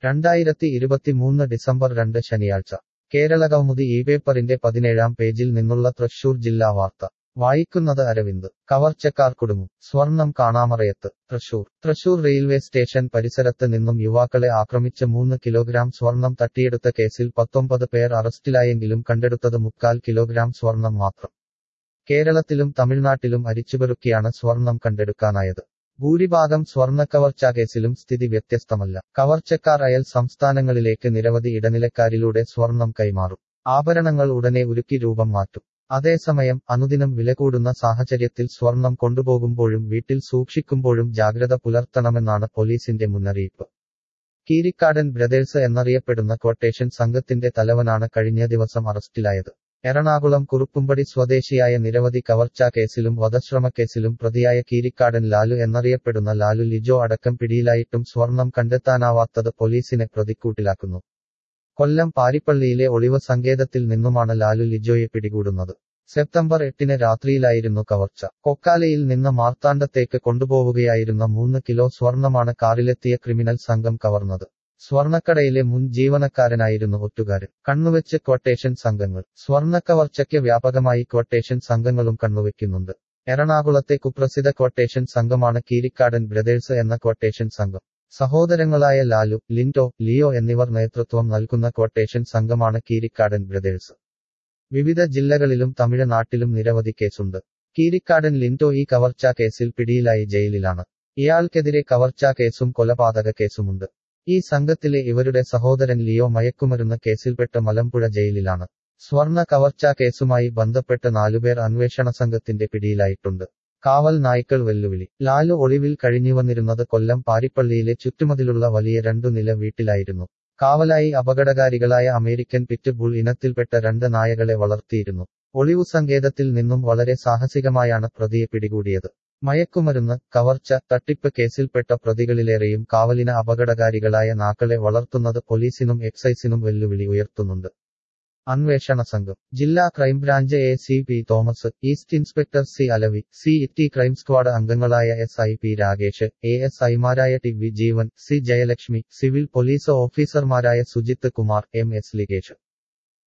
രണ്ടായിരത്തി ഇരുപത്തിമൂന്ന് ഡിസംബർ രണ്ട് ശനിയാഴ്ച കേരളകൗമുദി ഈ പേപ്പറിന്റെ പതിനേഴാം പേജിൽ നിന്നുള്ള തൃശൂർ ജില്ലാ വാർത്ത വായിക്കുന്നത് അരവിന്ദ് കവർച്ചക്കാർ കുടുങ്ങും സ്വർണം കാണാമറയത്ത് തൃശൂർ തൃശൂർ റെയിൽവേ സ്റ്റേഷൻ പരിസരത്ത് നിന്നും യുവാക്കളെ ആക്രമിച്ച് മൂന്ന് കിലോഗ്രാം സ്വർണം തട്ടിയെടുത്ത കേസിൽ പത്തൊമ്പത് പേർ അറസ്റ്റിലായെങ്കിലും കണ്ടെടുത്തത് മുക്കാൽ കിലോഗ്രാം സ്വർണം മാത്രം കേരളത്തിലും തമിഴ്നാട്ടിലും അരിച്ചുപെറുക്കിയാണ് സ്വർണം കണ്ടെടുക്കാനായത് ഭൂരിഭാഗം സ്വർണ്ണക്കവർച്ചാ കേസിലും സ്ഥിതി വ്യത്യസ്തമല്ല കവർച്ചക്കാർ അയൽ സംസ്ഥാനങ്ങളിലേക്ക് നിരവധി ഇടനിലക്കാരിലൂടെ സ്വർണം കൈമാറും ആഭരണങ്ങൾ ഉടനെ ഉരുക്കി രൂപം മാറ്റും അതേസമയം അനുദിനം വില കൂടുന്ന സാഹചര്യത്തിൽ സ്വർണം കൊണ്ടുപോകുമ്പോഴും വീട്ടിൽ സൂക്ഷിക്കുമ്പോഴും ജാഗ്രത പുലർത്തണമെന്നാണ് പോലീസിന്റെ മുന്നറിയിപ്പ് കീരിക്കാടൻ ബ്രദേഴ്സ് എന്നറിയപ്പെടുന്ന ക്വട്ടേഷൻ സംഘത്തിന്റെ തലവനാണ് കഴിഞ്ഞ ദിവസം അറസ്റ്റിലായത് എറണാകുളം കുറുപ്പുംപടി സ്വദേശിയായ നിരവധി കവർച്ചാ കേസിലും വധശ്രമക്കേസിലും പ്രതിയായ കീരിക്കാടൻ ലാലു എന്നറിയപ്പെടുന്ന ലാലു ലിജോ അടക്കം പിടിയിലായിട്ടും സ്വർണം കണ്ടെത്താനാവാത്തത് പോലീസിനെ പ്രതിക്കൂട്ടിലാക്കുന്നു കൊല്ലം പാരിപ്പള്ളിയിലെ ഒളിവ് സങ്കേതത്തിൽ നിന്നുമാണ് ലാലു ലിജോയെ പിടികൂടുന്നത് സെപ്റ്റംബർ എട്ടിന് രാത്രിയിലായിരുന്നു കവർച്ച കൊക്കാലയിൽ നിന്ന് മാർത്താണ്ഡത്തേക്ക് കൊണ്ടുപോവുകയായിരുന്ന മൂന്ന് കിലോ സ്വർണമാണ് കാറിലെത്തിയ ക്രിമിനൽ സംഘം കവർന്നത് സ്വർണക്കടയിലെ മുൻ ജീവനക്കാരനായിരുന്നു ഒറ്റുകാരൻ കണ്ണുവെച്ച് ക്വട്ടേഷൻ സംഘങ്ങൾ സ്വർണക്കവർച്ചയ്ക്ക് വ്യാപകമായി ക്വട്ടേഷൻ സംഘങ്ങളും കണ്ണുവെക്കുന്നുണ്ട് എറണാകുളത്തെ കുപ്രസിദ്ധ ക്വട്ടേഷൻ സംഘമാണ് കീരിക്കാടൻ ബ്രദേഴ്സ് എന്ന ക്വട്ടേഷൻ സംഘം സഹോദരങ്ങളായ ലാലു ലിൻഡോ ലിയോ എന്നിവർ നേതൃത്വം നൽകുന്ന ക്വട്ടേഷൻ സംഘമാണ് കീരിക്കാടൻ ബ്രദേഴ്സ് വിവിധ ജില്ലകളിലും തമിഴ്നാട്ടിലും നിരവധി കേസുണ്ട് കീരിക്കാടൻ ലിൻഡോ ഈ കവർച്ചാ കേസിൽ പിടിയിലായി ജയിലിലാണ് ഇയാൾക്കെതിരെ കവർച്ചാ കേസും കൊലപാതക കേസുമുണ്ട് ഈ സംഘത്തിലെ ഇവരുടെ സഹോദരൻ ലിയോ മയക്കുമരുന്ന് കേസിൽപ്പെട്ട് മലമ്പുഴ ജയിലിലാണ് സ്വർണ കവർച്ചാ കേസുമായി ബന്ധപ്പെട്ട് നാലുപേർ അന്വേഷണ സംഘത്തിന്റെ പിടിയിലായിട്ടുണ്ട് കാവൽ നായ്ക്കൾ വെല്ലുവിളി ലാലു ഒളിവിൽ കഴിഞ്ഞുവന്നിരുന്നത് കൊല്ലം പാരിപ്പള്ളിയിലെ ചുറ്റുമതിലുള്ള വലിയ രണ്ടു നില വീട്ടിലായിരുന്നു കാവലായി അപകടകാരികളായ അമേരിക്കൻ പിറ്റ് ബുൾ ഇനത്തിൽപ്പെട്ട രണ്ട് നായകളെ വളർത്തിയിരുന്നു ഒളിവു സങ്കേതത്തിൽ നിന്നും വളരെ സാഹസികമായാണ് പ്രതിയെ പിടികൂടിയത് മയക്കുമരുന്ന് കവർച്ച തട്ടിപ്പ് കേസിൽപ്പെട്ട പ്രതികളിലേറെയും കാവലിന് അപകടകാരികളായ നാക്കളെ വളർത്തുന്നത് പോലീസിനും എക്സൈസിനും വെല്ലുവിളി ഉയർത്തുന്നുണ്ട് അന്വേഷണ സംഘം ജില്ലാ crime branch A C P Thomas east inspector C Alavi C T crime squad അംഗങ്ങളായ S I P Rakesh A S ഐമാരായ T V Jeevan C Jayalakshmi civil police ഓഫീസർമാരായ സുജിത്ത് കുമാർ എം എസ് ലിഗേഷ്